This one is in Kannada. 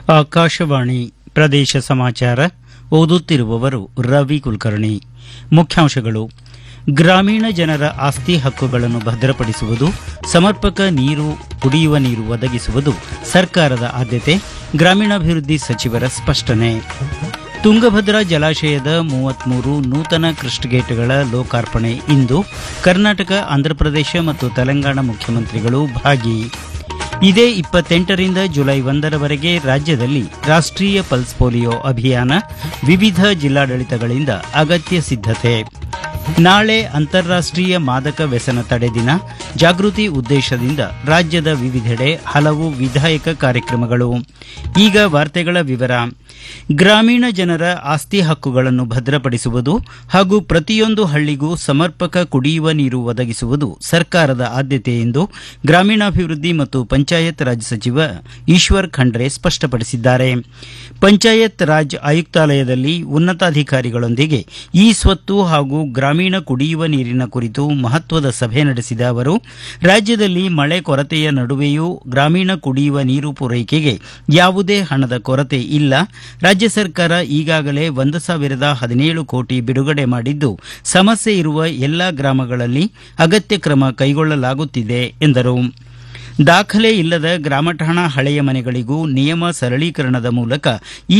ಆಕಾಶವಾಣಿ ಪ್ರದೇಶ ಸಮಾಚಾರ ಓದುತ್ತಿರುವವರು ರವಿ ಕುಲಕರ್ಣಿ ಮುಖ್ಯಾಂಶಗಳು ಗ್ರಾಮೀಣ ಜನರ ಆಸ್ತಿ ಹಕ್ಕುಗಳನ್ನು ಭದ್ರಪಡಿಸುವುದು ಸಮರ್ಪಕ ನೀರು ಕುಡಿಯುವ ನೀರು ಒದಗಿಸುವುದು ಸರ್ಕಾರದ ಆದ್ಯತೆ ಗ್ರಾಮೀಣಾಭಿವೃದ್ಧಿ ಸಚಿವರ ಸ್ಪಷ್ಟನೆ ತುಂಗಭದ್ರಾ ಜಲಾಶಯದ ಮೂವತ್ಮೂರು ನೂತನ ಕ್ರಸ್ಟ್ ಗೇಟ್ಗಳ ಲೋಕಾರ್ಪಣೆ ಇಂದು ಕರ್ನಾಟಕ ಆಂಧ್ರಪ್ರದೇಶ ಮತ್ತು ತೆಲಂಗಾಣ ಮುಖ್ಯಮಂತ್ರಿಗಳು ಭಾಗಿ ಇದೇ ಇಪ್ಪತ್ತೆಂಟರಿಂದ ಜುಲೈ ಒಂದರವರೆಗೆ ರಾಜ್ಯದಲ್ಲಿ ರಾಷ್ಟ್ರೀಯ ಪಲ್ಸ್ ಪೋಲಿಯೋ ಅಭಿಯಾನ ವಿವಿಧ ಜಿಲ್ಲಾಡಳಿತಗಳಿಂದ ಅಗತ್ಯ ಸಿದ್ಧತೆ ನಾಳೆ ಅಂತಾರಾಷ್ಟ್ರೀಯ ಮಾದಕ ವ್ಯಸನ ತಡೆ ದಿನ ಜಾಗೃತಿ ಉದ್ದೇಶದಿಂದ ರಾಜ್ಯದ ವಿವಿಧೆಡೆ ಹಲವು ವಿಧಾಯಕ ಕಾರ್ಯಕ್ರಮಗಳು ಈಗ ವಾರ್ತೆಗಳ ವಿವರ ಗ್ರಾಮೀಣ ಜನರ ಆಸ್ತಿ ಹಕ್ಕುಗಳನ್ನು ಭದ್ರಪಡಿಸುವುದು ಹಾಗೂ ಪ್ರತಿಯೊಂದು ಹಳ್ಳಿಗೂ ಸಮರ್ಪಕ ಕುಡಿಯುವ ನೀರು ಒದಗಿಸುವುದು ಸರ್ಕಾರದ ಆದ್ಯತೆ ಎಂದು ಗ್ರಾಮೀಣಾಭಿವೃದ್ಧಿ ಮತ್ತು ಪಂಚಾಯತ್ ರಾಜ್ ಸಚಿವ ಈಶ್ವರ್ ಖಂಡ್ರೆ ಸ್ಪಷ್ಟಪಡಿಸಿದ್ದಾರೆ ಪಂಚಾಯತ್ ರಾಜ್ ಆಯುಕ್ತಾಲಯದಲ್ಲಿ ಉನ್ನತಾಧಿಕಾರಿಗಳೊಂದಿಗೆ ಈ ಸ್ವತ್ತು ಹಾಗೂ ಗ್ರಾಮೀಣ ಕುಡಿಯುವ ನೀರಿನ ಕುರಿತು ಮಹತ್ವದ ಸಭೆ ನಡೆಸಿದ ಅವರು ರಾಜ್ಯದಲ್ಲಿ ಮಳೆ ಕೊರತೆಯ ನಡುವೆಯೂ ಗ್ರಾಮೀಣ ಕುಡಿಯುವ ನೀರು ಪೂರೈಕೆಗೆ ಯಾವುದೇ ಹಣದ ಕೊರತೆ ಇಲ್ಲ ರಾಜ್ಯ ಸರ್ಕಾರ ಈಗಾಗಲೇ ಒಂದು ಸಾವಿರದ ಹದಿನೇಳು ಕೋಟಿ ಬಿಡುಗಡೆ ಮಾಡಿದ್ದು ಸಮಸ್ಯೆ ಇರುವ ಎಲ್ಲಾ ಗ್ರಾಮಗಳಲ್ಲಿ ಅಗತ್ಯ ಕ್ರಮ ಕೈಗೊಳ್ಳಲಾಗುತ್ತಿದೆ ಎಂದರು ದಾಖಲೆ ಇಲ್ಲದ ಗ್ರಾಮಠಾಣ ಹಳೆಯ ಮನೆಗಳಿಗೂ ನಿಯಮ ಸರಳೀಕರಣದ ಮೂಲಕ ಈ